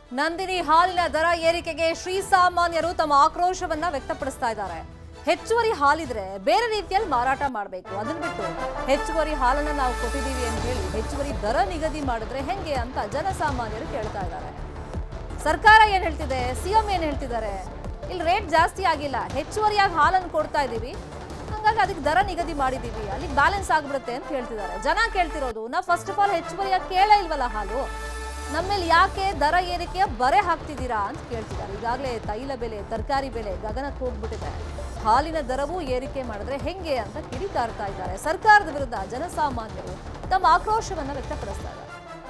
ನಂದಿನಿ ಹಾಲಿನ ದರ ಏರಿಕೆಗೆ ಶ್ರೀಸಾಮಾನ್ಯರು ತಮ್ಮ ಆಕ್ರೋಶವನ್ನ ವ್ಯಕ್ತಪಡಿಸ್ತಾ ಇದ್ದಾರೆ ಹೆಚ್ಚುವರಿ ಹಾಲಿದ್ರೆ ಬೇರೆ ರೀತಿಯಲ್ಲಿ ಮಾರಾಟ ಮಾಡಬೇಕು ಅದನ್ನ ಬಿಟ್ಟು ಹೆಚ್ಚುವರಿ ಹಾಲನ್ನ ನಾವು ಕೊಟ್ಟಿದ್ದೀವಿ ಅಂತ ಹೇಳಿ ಹೆಚ್ಚುವರಿ ದರ ನಿಗದಿ ಮಾಡಿದ್ರೆ ಹೆಂಗೆ ಅಂತ ಜನಸಾಮಾನ್ಯರು ಕೇಳ್ತಾ ಇದ್ದಾರೆ ಸರ್ಕಾರ ಏನ್ ಹೇಳ್ತಿದೆ ಸಿಎಂ ಏನ್ ಹೇಳ್ತಿದ್ದಾರೆ ಇಲ್ಲಿ ರೇಟ್ ಜಾಸ್ತಿ ಆಗಿಲ್ಲ ಹೆಚ್ಚುವರಿಯಾಗಿ ಹಾಲನ್ನು ಕೊಡ್ತಾ ಇದ್ದೀವಿ ಹಂಗಾಗಿ ಅದಕ್ಕೆ ದರ ನಿಗದಿ ಮಾಡಿದೀವಿ ಅಲ್ಲಿಗೆ ಬ್ಯಾಲೆನ್ಸ್ ಆಗ್ಬಿಡುತ್ತೆ ಅಂತ ಹೇಳ್ತಿದ್ದಾರೆ ಜನ ಕೇಳ್ತಿರೋದು ನಾವು ಫಸ್ಟ್ ಆಫ್ ಆಲ್ ಹೆಚ್ಚುವರಿಯಾಗಿ ಕೇಳೇ ಇಲ್ವಲ್ಲ ಹಾಲು ನಮ್ಮೇಲೆ ಯಾಕೆ ದರ ಏರಿಕೆಯ ಬರೆ ಹಾಕ್ತಿದ್ದೀರಾ ಅಂತ ಕೇಳ್ತಿದ್ದಾರೆ ಈಗಾಗಲೇ ತೈಲ ಬೆಲೆ ತರಕಾರಿ ಬೆಲೆ ಗಗನಕ್ಕೆ ಹೋಗ್ಬಿಟ್ಟಿದೆ ಹಾಲಿನ ದರವೂ ಏರಿಕೆ ಮಾಡಿದ್ರೆ ಹೆಂಗೆ ಅಂತ ಕಿಡಿಕಾರ್ತಾ ಇದ್ದಾರೆ ಸರ್ಕಾರದ ವಿರುದ್ಧ ಜನಸಾಮಾನ್ಯರು ತಮ್ಮ ಆಕ್ರೋಶವನ್ನ ವ್ಯಕ್ತಪಡಿಸ್ತಾ ಇದ್ದಾರೆ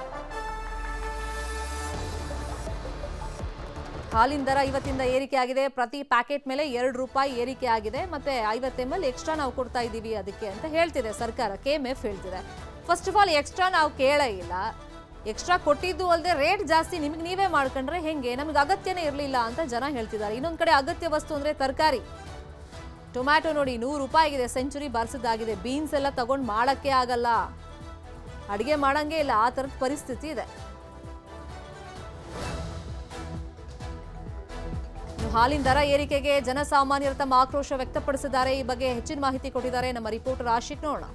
ಹಾಲಿನ ದರ ಇವತ್ತಿಂದ ಏರಿಕೆ ಆಗಿದೆ ಪ್ರತಿ ಪ್ಯಾಕೆಟ್ ಮೇಲೆ ಎರಡು ರೂಪಾಯಿ ಏರಿಕೆ ಆಗಿದೆ ಮತ್ತೆ ಐವತ್ತು ಎಮ್ ಎಲ್ ಎಕ್ಸ್ಟ್ರಾ ನಾವು ಕೊಡ್ತಾ ಇದ್ದೀವಿ ಅದಕ್ಕೆ ಅಂತ ಹೇಳ್ತಿದೆ ಸರ್ಕಾರ ಕೆ ಎಮ್ ಎಫ್ ಹೇಳ್ತಿದೆ ಫಸ್ಟ್ ಆಫ್ ಆಲ್ ಎಕ್ಸ್ಟ್ರಾ ನಾವು ಕೇಳೇ ಇಲ್ಲ ಎಕ್ಸ್ಟ್ರಾ ಕೊಟ್ಟಿದ್ದು ಅಲ್ಲದೆ ರೇಟ್ ಜಾಸ್ತಿ ನಿಮ್ಗೆ ನೀವೇ ಮಾಡ್ಕೊಂಡ್ರೆ ಹೆಂಗೆ ನಮ್ಗೆ ಅಗತ್ಯನೇ ಇರಲಿಲ್ಲ ಅಂತ ಜನ ಹೇಳ್ತಿದ್ದಾರೆ ಇನ್ನೊಂದು ಕಡೆ ಅಗತ್ಯ ವಸ್ತು ಅಂದ್ರೆ ತರಕಾರಿ ಟೊಮ್ಯಾಟೊ ನೋಡಿ ನೂರು ರೂಪಾಯಿ ಆಗಿದೆ ಸೆಂಚುರಿ ಬಾರಿಸಿದ್ದಾಗಿದೆ ಬೀನ್ಸ್ ಎಲ್ಲ ತಗೊಂಡು ಮಾಡಕ್ಕೆ ಆಗಲ್ಲ ಅಡಿಗೆ ಮಾಡಂಗೆ ಇಲ್ಲ ಆ ಥರದ ಪರಿಸ್ಥಿತಿ ಇದೆ ಇನ್ನು ಹಾಲಿನ ದರ ಏರಿಕೆಗೆ ಜನಸಾಮಾನ್ಯರು ತಮ್ಮ ಆಕ್ರೋಶ ವ್ಯಕ್ತಪಡಿಸಿದ್ದಾರೆ ಈ ಬಗ್ಗೆ ಹೆಚ್ಚಿನ ಮಾಹಿತಿ ಕೊಟ್ಟಿದ್ದಾರೆ ನಮ್ಮ ರಿಪೋರ್ಟರ್ ಆಶಿಕ್ ನೋಡೋಣ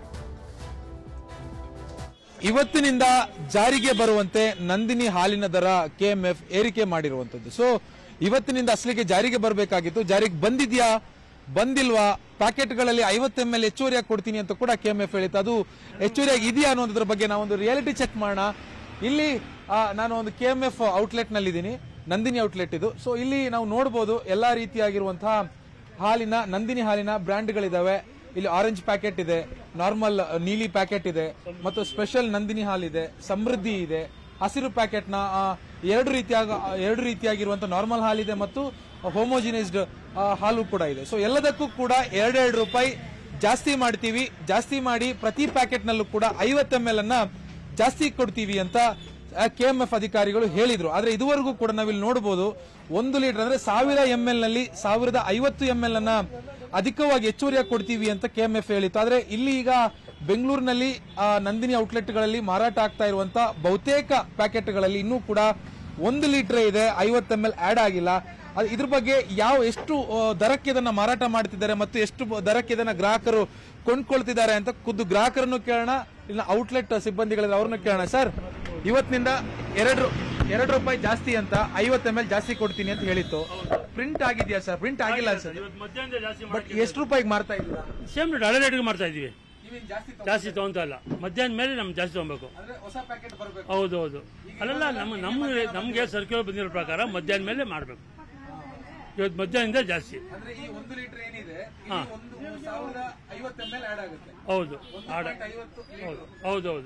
ಇವತ್ತಿನಿಂದ ಜಾರಿಗೆ ಬರುವಂತೆ ನಂದಿನಿ ಹಾಲಿನ ದರ ಕೆಎಂಎಫ್ ಏರಿಕೆ ಮಾಡಿರುವಂತದ್ದು ಸೊ ಇವತ್ತಿನಿಂದ ಅಸಲಿಗೆ ಜಾರಿಗೆ ಬರಬೇಕಾಗಿತ್ತು ಜಾರಿಗೆ ಬಂದಿದ್ಯಾ ಬಂದಿಲ್ವಾ ಪ್ಯಾಕೆಟ್ಗಳಲ್ಲಿ ಐವತ್ತು ಎಂ ಎಲ್ ಹೆಚ್ಚುವರಿಯಾಗಿ ಕೊಡ್ತೀನಿ ಅಂತ ಕೂಡ ಕೆಎಂಎಫ್ ಹೇಳಿತ್ತು ಅದು ಹೆಚ್ಚುವರಿಯಾಗಿ ಇದೆಯಾ ಅನ್ನೋದ್ರ ಬಗ್ಗೆ ನಾವೊಂದು ರಿಯಾಲಿಟಿ ಚೆಕ್ ಮಾಡೋಣ ಇಲ್ಲಿ ಆ, ನಾನು ಒಂದು ಕೆಎಂಎಫ್ ಔಟ್ಲೆಟ್ ನಲ್ಲಿದ್ದೀನಿ ನಂದಿನಿ ಔಟ್ಲೆಟ್ ಇದು ಸೊ ಇಲ್ಲಿ ನಾವು ನೋಡಬಹುದು ಎಲ್ಲಾ ರೀತಿಯಾಗಿರುವಂತಹ ಹಾಲಿನ ನಂದಿನಿ ಹಾಲಿನ ಬ್ರ್ಯಾಂಡ್ಗಳಿದಾವೆ ಇಲ್ಲಿ ಆರೆಂಜ್ ಪ್ಯಾಕೆಟ್ ಇದೆ ನಾರ್ಮಲ್ ನೀಲಿ ಪ್ಯಾಕೆಟ್ ಇದೆ ಮತ್ತು ಸ್ಪೆಷಲ್ ನಂದಿನಿ ಹಾಲ್ ಇದೆ ಸಮೃದ್ಧಿ ಇದೆ ಹಸಿರು ಪ್ಯಾಕೆಟ್ ನ ಆ, ಎರಡು ರೀತಿಯಾಗ ಎರಡು ರೀತಿಯಾಗಿರುವಂತಹ ನಾರ್ಮಲ್ ಹಾಲ್ ಇದೆ ಮತ್ತು ಹೋಮೋಜಿನೈಸ್ಡ್ ಹಾಲು ಕೂಡ ಇದೆ ಸೊ ಎಲ್ಲದಕ್ಕೂ ಕೂಡ ಎರಡೆರಡು ರೂಪಾಯಿ ಜಾಸ್ತಿ ಮಾಡ್ತೀವಿ ಜಾಸ್ತಿ ಮಾಡಿ ಪ್ರತಿ ಪ್ಯಾಕೆಟ್ ನಲ್ಲೂ ಕೂಡ ಐವತ್ತು ಎಂ ಎಲ್ ಅನ್ನ ಜಾಸ್ತಿ ಕೊಡ್ತೀವಿ ಅಂತ ಕೆ ಎಂ ಎಫ್ ಅಧಿಕಾರಿಗಳು ಹೇಳಿದ್ರು ಆದ್ರೆ ಇದುವರೆಗೂ ಕೂಡ ನಾವಿಲ್ಲಿ ನೋಡಬಹುದು ಒಂದು ಲೀಟರ್ ಅಂದ್ರೆ ಸಾವಿರ ಎಂ ಎಲ್ ನಲ್ಲಿ ಸಾವಿರದ ಐವತ್ತು ಎಂ ಎಲ್ ಅನ್ನ ಅಧಿಕವಾಗಿ ಹೆಚ್ಚುವರಿಯಾಗಿ ಕೊಡ್ತೀವಿ ಅಂತ ಕೆ ಎಂ ಎಫ್ ಹೇಳಿತ್ತು ಆದ್ರೆ ಇಲ್ಲಿ ಈಗ ಬೆಂಗಳೂರಿನಲ್ಲಿ ಆ, ನಂದಿನಿ ಔಟ್ಲೆಟ್ಗಳಲ್ಲಿ ಮಾರಾಟ ಆಗ್ತಾ ಇರುವಂತ ಬಹುತೇಕ ಪ್ಯಾಕೆಟ್ಗಳಲ್ಲಿ ಇನ್ನೂ ಕೂಡ ಒಂದು ಲೀಟರ್ ಇದೆ ಐವತ್ತು ಎಂ ಎಲ್ ಆಡ್ ಆಗಿಲ್ಲ ಅದ್- ಇದ್ರ ಬಗ್ಗೆ ಯಾವ ಎಷ್ಟು ಆ, ದರಕ್ಕೆ ಇದನ್ನ ಮಾರಾಟ ಮಾಡ್ತಿದ್ದಾರೆ ಮತ್ತು ಎಷ್ಟು ಬ- ದರಕ್ಕೆ ಇದನ್ನ ಗ್ರಾಹಕರು ಕೊಂಡ್ಕೊಳ್ತಿದ್ದಾರೆ ಅಂತ ಖುದ್ದು ಗ್ರಾಹಕರನ್ನು ಕೇಳೋಣ ಇಲ್ಲ ಔಟ್ಲೆಟ್ ಸಿಬ್ಬಂದಿಗಳಿದ್ರೆ ಅವ್ರನ್ನ ಕೇಳೋಣ ಸರ್ ಇವತ್ತಿನಿಂದ ಎರಡು ಎರಡು ರೂಪಾಯಿ ಜಾಸ್ತಿ ಅಂತ ಐವತ್ತು ಎಂ ಎಲ್ ಜಾಸ್ತಿ ಕೊಡ್ತೀನಿ ಅಂತ ಹೇಳಿತ್ತು ಪ್ರಿಂಟ್ ಆಗಿದೆಯಾ ಸರ್ ಪ್ರಿಂಟ್ ಆಗಿಲ್ಲ ಸರ್ ಇವತ್ತು ಮಧ್ಯಾಹ್ನದ ಜಾಸ್ತಿ ಬಟ್ ಎಷ್ಟು ರೂಪಾಯಿಗೆ ಮಾರ್ತಾ ಇದ್ದೀರಾ ಸೇಮ್ ರೇಟ್ ಹಳೆ ರೇಟ್ಗೆ ಮಾಡ್ತಾ ಇದೀವಿ ನೀವೇನ್ ಜಾಸ್ತಿ ತಗೊ- ಜಾಸ್ತಿ ತಗೊಂತ ಇಲ್ಲ ಮಧ್ಯಾಹ್ನ ಮೇಲೆ ನಮ್ಗೆ ಜಾಸ್ತಿ ತಗೊಬೇಕು ಅಂದ್ರೆ ಹೊಸ ಪ್ಯಾಕೆಟ್ ಬರಬೇಕು ಹೌದು ಹೌದು ಅಲ್ಲಲ್ಲ ನಮ್ಮ ನಮ್ಗೆ ನಮಗೆ ಸರ್ಕ್ಯುಲರ್ ಬಂದಿರೋ ಪ್ರಕಾರ ಮಧ್ಯಾಹ್ನ ಮೇಲೆ ಮಾಡಬೇಕು ಇವತ್ತು ಮಧ್ಯಾಹ್ನದಿಂದ ಜಾಸ್ತಿ ಅಂದ್ರೆ ಈ ಒಂದು ಲೀಟರ್ ಏನಿದೆ ಹಾ. ಒಂದು ಸಾವಿರದ ಐವತ್ತು ಎಂ ಎಲ್ ಆಡ್ ಆಗುತ್ತೆ ಹೌದು ಆಡ ಐವತ್ತು ಹೌದು ಹೌದು ಹೌದು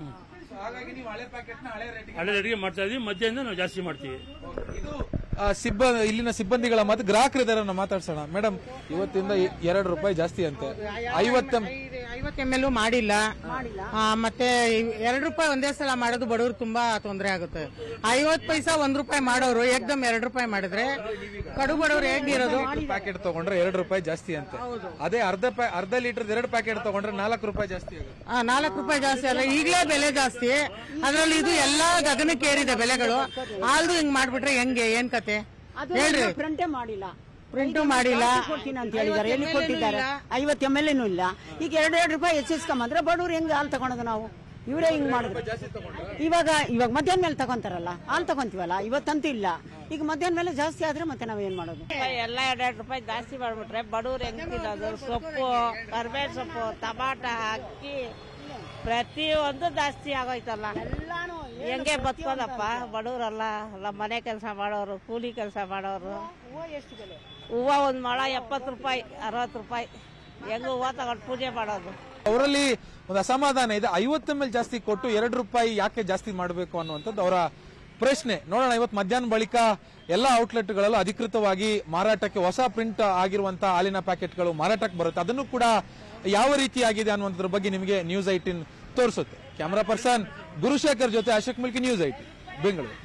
ಸೊ ಹಾಗಾಗಿ ನೀವು ಹಳೆ ಪ್ಯಾಕೆಟ್ ನ ಹಳೆ ರೇಟಿಗೆ ಹಳೆ ರೇಟ್ಗೆ ಮಾಡ್ತಾ ಇದೀವಿ ಮಧ್ಯಾಹ್ನ ನಾವು ಜಾಸ್ತಿ ಮಾಡ್ತೀವಿ ಇದು ಆ, ಸಿಬ್ಬ ಇಲ್ಲಿನ ಸಿಬ್ಬಂದಿಗಳ ಮತ್ತು ಗ್ರಾಹಕರಿದ್ದಾರೆ ಮಾತಾಡ್ಸೋಣ ಮೇಡಮ್ ಇವತ್ತಿಂದ ಎ- ಎರಡು ರೂಪಾಯಿ ಜಾಸ್ತಿ ಅಂತೆ ಐವತ್ತ ಐವತ್ತು ಎಮ್ ಎಲ್ ಮಾಡಿಲ್ಲ ಆ, ಮತ್ತೆ ಎರಡು ರೂಪಾಯಿ ಒಂದೇ ಸಲ ಮಾಡೋದು ಬಡವ್ರು ತುಂಬಾ ತೊಂದರೆ ಆಗುತ್ತೆ ಐವತ್ತು ಪೈಸಾ ಒಂದ್ ರೂಪಾಯಿ ಮಾಡೋರು ಏಕ್ದಮ್ ಎರಡು ರೂಪಾಯಿ ಮಾಡಿದ್ರೆ ಕಡು ಬಡವ್ರು ಹೇಗಿರೋದು ಪ್ಯಾಕೆಟ್ ತಗೊಂಡ್ರೆ ಎರಡು ರೂಪಾಯಿ ಜಾಸ್ತಿ ಅಂತೆ ಅದೇ ಅರ್ಧ ಪ್ಯಾ- ಅರ್ಧ ಲೀಟರ್ ಎರಡು ಪ್ಯಾಕೆಟ್ ತಗೊಂಡ್ರೆ ನಾಲ್ಕು ರೂಪಾಯಿ ಜಾಸ್ತಿ ಆಗುತ್ತೆ ನಾಲ್ಕು ರೂಪಾಯಿ ಜಾಸ್ತಿ ಅಲ್ಲ ಈಗಲೇ ಬೆಲೆ ಜಾಸ್ತಿ ಅದ್ರಲ್ಲಿ ಇದು ಎಲ್ಲಾ ಗಗನಕ್ಕೆ ಏರಿದೆ ಬೆಲೆಗಳು ಆಲ್ದು ಹಿಂಗ್ ಮಾಡ್ಬಿಟ್ರೆ ಹೆಂಗೆ ಏನ್ ಕತೆ ಹೇಳ್ರಿ ಪ್ರಿಂಟೇ ಮಾಡಿಲ್ಲ ಪ್ರಿಂಟು ಮಾಡಿಲ್ಲ ಕೊಡ್ತೀನಿ ಅಂತ ಹೇಳಿದ್ದಾರೆ ಎಲ್ಲಿ ಕೊಟ್ಟಿದ್ದಾರೆ ಐವತ್ತು ಎಮ್ ಎಲ್ ಇಲ್ಲ ಈಗ ಎರಡು ಎರಡು ರೂಪಾಯಿ ಹೆಚ್ಚಿಸ್ಕೊಂಬಂದ್ರೆ ಬಡವ್ರು ಹೆಂಗ್ ಹಾಲು ತಗೊಳೋದು ನಾವು ಇವರೇ ಹಿಂಗ್ ಮಾಡಿದ್ರು ಇವಾಗ ಇವಾಗ ಮಧ್ಯಾಹ್ನ ಮೇಲೆ ತಗೊಂತಾರಲ್ಲ ಹಾಲು ತಗೊಂತೀವಲ್ಲ ಇವತ್ತಂತೂ ಇಲ್ಲ ಈಗ ಮಧ್ಯಾಹ್ನ ಮೇಲೆ ಜಾಸ್ತಿ ಆದ್ರೆ ಮತ್ತೆ ನಾವ್ ಏನ್ ಮಾಡೋದು ಎಲ್ಲ ಎರಡೆರಡು ರೂಪಾಯಿ ಜಾಸ್ತಿ ಮಾಡ್ಬಿಟ್ರೆ ಬಡವ್ರು ಹೆಂಗ್ ತಿನ್ನೋದು ಸೊಪ್ಪು ಕರ್ಬೇವ್ ಸೊಪ್ಪು ಟಮಾಟ ಅಕ್ಕಿ ಪ್ರತಿಯೊಂದು ಜಾಸ್ತಿ ಆಗೋಯ್ತಲ್ಲ ಹೆಂಗೆ ಬದುಕೋದಪ್ಪ ಬಡವ್ರಲ್ಲ ಎಲ್ಲ ಮನೆ ಕೆಲಸ ಮಾಡೋರು ಕೂಲಿ ಕೆಲಸ ಮಾಡೋರು ಹೂವ ಒಂದ್ ಮೊಳ ಎಪ್ಪತ್ತು ರೂಪಾಯಿ ಅರವತ್ತು ರೂಪಾಯಿ ಹೆಂಗ ಹೂವ ತಗೊಂಡು ಪೂಜೆ ಮಾಡೋದು ಅವರಲ್ಲಿ ಒಂದು ಅಸಮಾಧಾನ ಇದೆ ಐವತ್ತು ಎಂ ಎಲ್ ಜಾಸ್ತಿ ಕೊಟ್ಟು ಎರಡು ರೂಪಾಯಿ ಯಾಕೆ ಜಾಸ್ತಿ ಮಾಡಬೇಕು ಅನ್ನುವಂಥದ್ದು ಅವರ ಪ್ರಶ್ನೆ ನೋಡೋಣ ಇವತ್ತು ಮಧ್ಯಾಹ್ನ ಬಳಿಕ ಎಲ್ಲ ಔಟ್ಲೆಟ್ಗಳಲ್ಲೂ ಅಧಿಕೃತವಾಗಿ ಮಾರಾಟಕ್ಕೆ ಹೊಸ ಪ್ರಿಂಟ್ ಆಗಿರುವಂತಹ ಹಾಲಿನ ಪ್ಯಾಕೆಟ್ಗಳು ಮಾರಾಟಕ್ಕೆ ಬರುತ್ತೆ ಅದನ್ನು ಕೂಡ ಯಾವ ರೀತಿಯಾಗಿದೆ ಅನ್ನುವಂಥದ್ರ ಬಗ್ಗೆ ನಿಮಗೆ ನ್ಯೂಸ್ ಐಟಿನ್ ತೋರಿಸುತ್ತೆ ಕ್ಯಾಮರಾ ಪರ್ಸನ್ ಗುರುಶೇಖರ್ ಜೊತೆ Ashok milky news IT Bengaluru